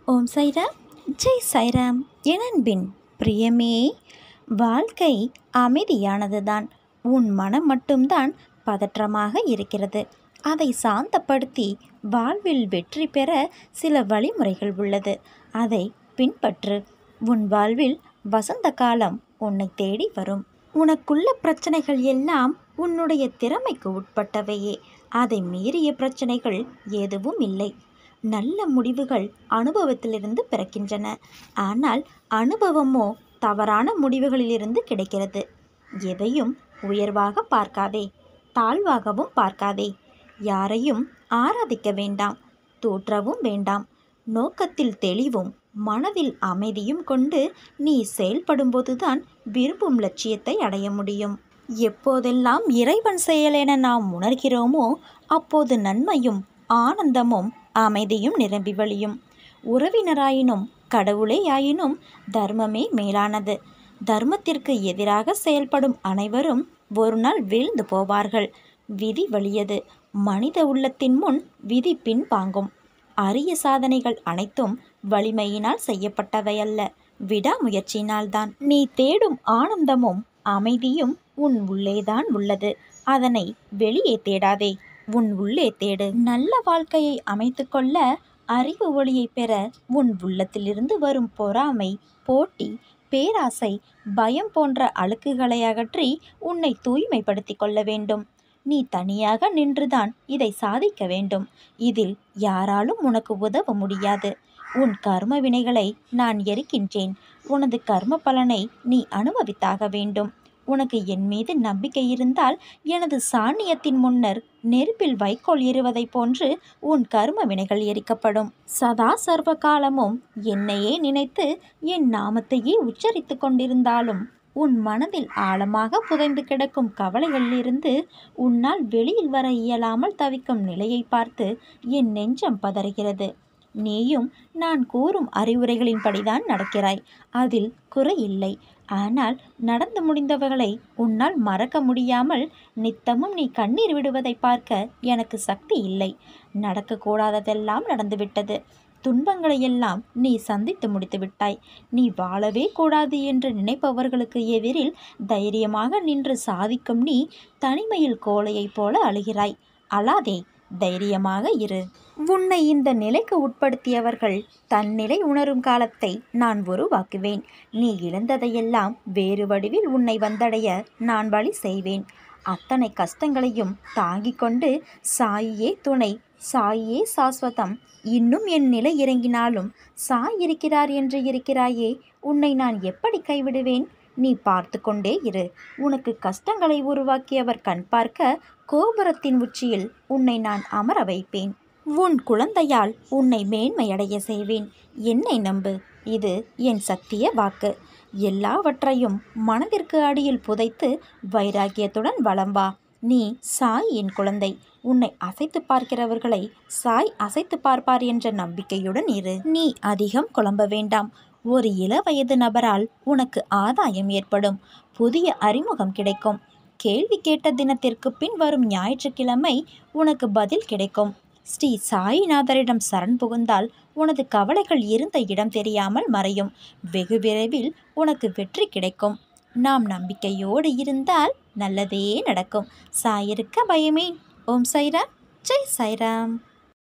ஓம் சைராம் ஜெய் சைராம் என் அன்பின் பிரியமே வாழ்க்கை அமைதியானதுதான் உன் மனம் மட்டும்தான் பதற்றமாக இருக்கிறது அதை சாந்தப்படுத்தி வாழ்வில் வெற்றி பெற சில வழிமுறைகள் உள்ளது அதை பின்பற்று உன் வாழ்வில் வசந்த காலம் உன்னை தேடி வரும் உனக்குள்ள பிரச்சனைகள் எல்லாம் உன்னுடைய திறமைக்கு உட்பட்டவையே அதை மீறிய பிரச்சனைகள் எதுவும் இல்லை நல்ல முடிவுகள் அனுபவத்திலிருந்து பிறக்கின்றன ஆனால் அனுபவமோ தவறான முடிவுகளிலிருந்து கிடைக்கிறது எதையும் உயர்வாக பார்க்காதே தாழ்வாகவும் பார்க்காதே யாரையும் ஆராதிக்க வேண்டாம் தோற்றவும் வேண்டாம் நோக்கத்தில் தெளிவும் மனதில் அமைதியும் கொண்டு நீ செயல்படும்போதுதான் விரும்பும் லட்சியத்தை அடைய முடியும் எப்போதெல்லாம் இறைவன் செயல் என நாம் உணர்கிறோமோ அப்போது நன்மையும் ஆனந்தமும் அமைதியும் நிரம்பி வழியும் உறவினராயினும் கடவுளே ஆயினும் தர்மமே மேலானது தர்மத்திற்கு எதிராக செயல்படும் அனைவரும் ஒரு நாள் வீழ்ந்து போவார்கள் விதி வலியது மனித உள்ளத்தின் முன் விதி பின் வாங்கும் அரிய சாதனைகள் அனைத்தும் வலிமையினால் செய்யப்பட்டவை அல்ல விடாமுயற்சியினால்தான் நீ தேடும் ஆனந்தமும் அமைதியும் உன் உள்ளேதான் உள்ளது அதனை வெளியே தேடாதே உன் உள்ளே தேடு நல்ல வாழ்க்கையை அமைத்துக்கொள்ள அறிவு ஒளியை பெற உன் உள்ளத்திலிருந்து வரும் பொறாமை போட்டி பேராசை பயம் போன்ற அழுக்குகளை அகற்றி உன்னை தூய்மைப்படுத்திக் கொள்ள வேண்டும் நீ தனியாக நின்றுதான் இதை சாதிக்க வேண்டும் இதில் யாராலும் உனக்கு உதவ முடியாது உன் கர்ம வினைகளை நான் எரிக்கின்றேன் உனது கர்ம பலனை நீ அனுபவித்தாக வேண்டும் உனக்கு என் மீது நம்பிக்கை இருந்தால் எனது சாணியத்தின் முன்னர் நெருப்பில் வைக்கோல் எறிவதைப் போன்று உன் கர்ம வினைகள் எரிக்கப்படும் சதா சர்வ காலமும் என்னையே நினைத்து என் நாமத்தையே உச்சரித்து கொண்டிருந்தாலும் உன் மனதில் ஆழமாக புதைந்து கிடக்கும் கவலைகளிலிருந்து உன்னால் வெளியில் வர இயலாமல் தவிக்கும் நிலையை பார்த்து என் நெஞ்சம் பதறுகிறது நீயும் நான் கூறும் அறிவுரைகளின்படிதான் நடக்கிறாய் அதில் குறையில்லை ஆனால் நடந்து முடிந்தவர்களை உன்னால் மறக்க முடியாமல் நித்தமும் நீ கண்ணீர் விடுவதை பார்க்க எனக்கு சக்தி இல்லை நடக்கக்கூடாததெல்லாம் நடந்துவிட்டது துன்பங்களை எல்லாம் நீ சந்தித்து முடித்து விட்டாய் நீ வாழவே கூடாது என்று நினைப்பவர்களுக்கு எதிரில் தைரியமாக நின்று சாதிக்கும் நீ தனிமையில் கோழையைப் போல அழுகிறாய் அழாதே தைரியமாக இரு உன்னை இந்த நிலைக்கு உட்படுத்தியவர்கள் தன்னிலை உணரும் காலத்தை நான் உருவாக்குவேன் நீ இழந்ததையெல்லாம் வேறு வடிவில் உன்னை வந்தடைய நான் வழி செய்வேன் அத்தனை கஷ்டங்களையும் தாங்கிக் கொண்டு சாயியே துணை சாயியே சாஸ்வதம் இன்னும் என் நிலை இறங்கினாலும் சாய் இருக்கிறார் என்று இருக்கிறாயே உன்னை நான் எப்படி கைவிடுவேன் நீ பார்த்து கொண்டே இரு உனக்கு கஷ்டங்களை உருவாக்கியவர் கண் பார்க்க கோபுரத்தின் உச்சியில் உன்னை நான் அமர வைப்பேன் உன் குழந்தையால் உன்னை மேன்மையடைய செய்வேன் என்னை நம்பு இது என் சத்திய வாக்கு எல்லாவற்றையும் மனதிற்கு அடியில் புதைத்து வைராகியத்துடன் வலம் வா நீ சாய் என் குழந்தை உன்னை அசைத்து பார்க்கிறவர்களை சாய் அசைத்து பார்ப்பார் என்ற நம்பிக்கையுடன் இரு நீ அதிகம் குழம்ப வேண்டாம் ஒரு இள வயது நபரால் உனக்கு ஆதாயம் ஏற்படும் புதிய அறிமுகம் கிடைக்கும் கேள்வி கேட்ட தினத்திற்கு பின் வரும் ஞாயிற்றுக்கிழமை உனக்கு பதில் கிடைக்கும் ஸ்ரீ சாயிநாதரிடம் சரண் புகுந்தால் உனது கவலைகள் இருந்த இடம் தெரியாமல் மறையும் வெகு விரைவில் உனக்கு வெற்றி கிடைக்கும் நாம் நம்பிக்கையோடு இருந்தால் நல்லதே நடக்கும் சாயிருக்க பயமே ஓம் சைராம் ஜெய் சைராம்